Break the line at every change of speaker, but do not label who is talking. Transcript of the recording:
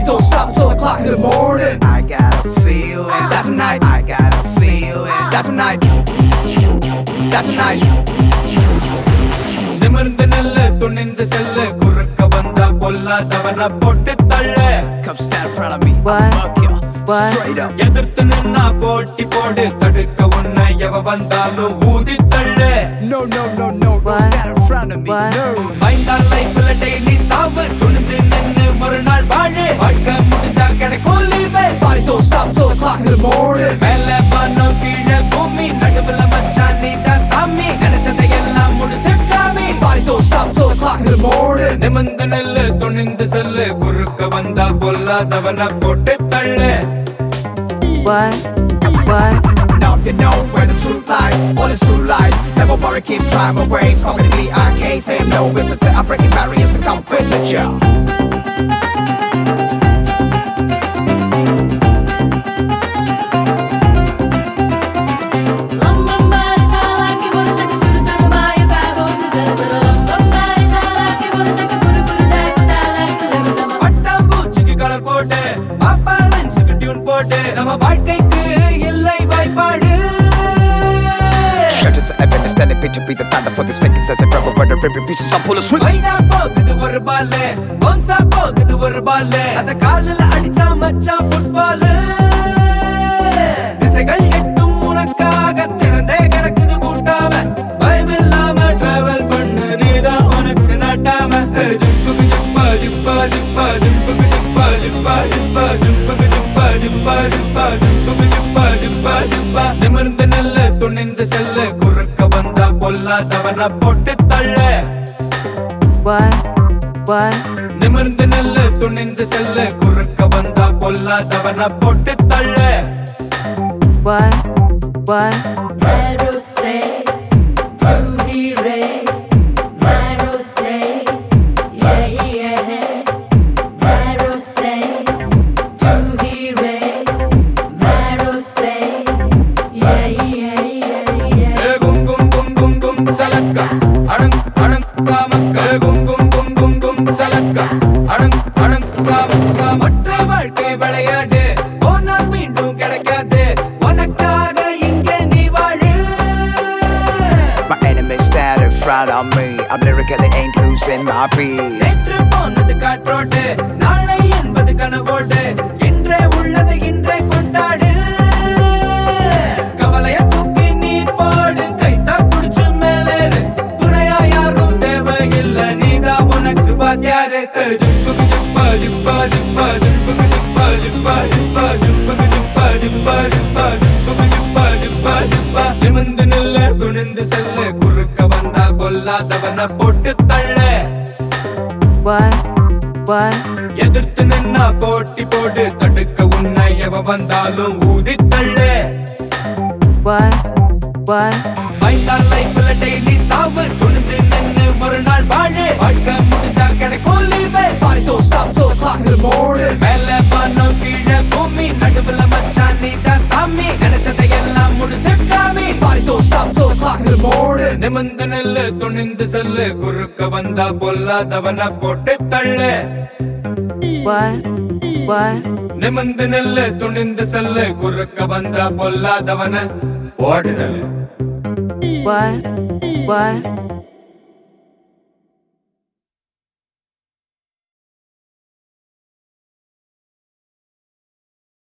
don't stop till the clock in the morning. I got a feeling that tonight. I got a feeling that tonight. That tonight.
நிமிர்ந்து நெல்லு துணிந்து cell குறுக்க வந்தா பொல்லாதவன போட்டு தள்ள
Come stand in front of me.
What?
Fuck you.
What?
Straight up.
எதிர்த்து நின்னா போட்டி போடு தடுக்க உன்னை எவ வந்தாலும் ஊதி தள்ள
No, no, no, no. Don't
What?
stand in front of me.
What?
No.
மைந்தால் லைஃப்ல டெய்லி சாவு துணிஞ்சு நின்னு ஒரு நாள் வாழு வாழ்க்கை முடிஞ்சா கிடைக்கும் leave
Body don't stop till the clock in the morning.
மேல பானம் கீழே பூமி நடுவுல மச்சான் நீ தான் சாமி நினைச்சதை எல்லாம் முடிச்சு சாமி
Body don't stop till the clock in the morning.
நிமிந்து நெல்லு துணிந்து செல்லு குறுக்க வந்தா பொல்லாதவன போட்டு தள்ளு
What? What?
Now you know where the truth lies, all is true lies. Never worry, keep trying my ways. Calling the BRK, saying no visitor. I'm breaking barriers to come visit ya.
பட்டாம்பூச்சிக்கு colour போட்டு பாப்பா லென்ஸுக்கு tune போட்டு நம்ம வாழ்க்கைக்கு இல்லை வாய்ப்பாடு
Churches of evidence, standing picture, be the thunder for this fake says it rubber, but the ripping pieces, I'm pulling sweet.
வைடா போகுது ஒரு பால் பவுன்ஸா போகுது ஒரு பால் அத காலில் அடிச்சா மச்சான் ஃபுட்பால் திசைகள் எட்டும் உனக்காக திறந்தே கிடக்குது கூட்டாம பயமில்லாம டிராவல் பண்ணு நீதான் உனக்கு நாட்டாம ஜிப்புக்கு ஜிப்பா ஜிப்பா ஜிப்பா ஜிப்புக்கு ஜிப்பா ஜிப்பா ஜிப்பா ஜிப்புக்கு ஜிப்பா ஜிப்பா ஜிப்பா ஜிப்புக்கு ஜிப்பா ஜிப்பா ஜிப்பா நிமிர்ந்து நெல்லு துணிந்து செல்லு குறுக்க வந்தா பொல்லாதவன போட்டு தள்ள
What? What?
நிமிர்ந்து நெல்லு துணிந்து செல்லு குறுக்க வந்தா பொல்லாதவன போட்டு தள்ள
What? What?
ஏ கும் கும் கும் கும் கும் தலக்கா அடங் அடங் காமக்கா ஏ கும் கும் கும் கும் கும் தலக்கா அடங் அடங் காமக்கா மற்ற வாழ்க்கை விளையாடு போனால் மீண்டும் கிடைக்காது உனக்காக இங்கே நீ வாழு
My enemies stand in front of me. I'm lyrically ain't losing my beat.
நேற்று போனது காற்றோடு நாளை என்பது கனவோடு இன்றே உள்ளது இன்றே கொண்டாடு கவலைய தூக்கி நீ போடு கைத்தா புடிச்சு மேலேறு துணையா யாரும் தேவையில்லை நீதான் உனக்கு வாத்தியாரு ஜிப்புக்கு ஜிப்பா ஜிப்பா ஜிப்பா ஜிப்புக்கு ஜிப்பா ஜிப்பா ஜிப்பா ஜிப்புக்கு ஜிப்பா ஜிப்பா ஜிப்பா ஜிப்புக்கு ஜிப்பா ஜிப்பா ஜிப்பா நிமிந்து நில்லு துணிந்து செல்லு குறுக்க வந்தா கொல்லாதவன போட்டு தள்ள
What? What?
எதிர்த்து நின்னா போட்டி போடு தடுக்க உன்னை எவ வந்தாலும் ஊதி தள்ளு
What? What?
மைந்தால் லைஃப்ல டெய்லி சாவு துணிஞ்சு நின்னு ஒரு நாள் வாழு வாழ்க்கை முடிஞ்சா கிடைக்கும் leave
Body don't stop till the clock in the morning.
மேல பானம் கீழே பூமி நடுவுல மச்சான் நீ தான் சாமி நினைச்சதை எல்லாம் முடிச்சு சாமி
Body don't stop till the clock in the morning.
நிமிந்து நெல்லு துணிந்து செல்லு குறுக்க வந்தா பொல்லாதவன போட்டு தள்ளு
What? What?
நிமிந்து நெல்லு துணிந்து செல்லு குறுக்க வந்தா பொல்லாதவன போடுதல்
What? What?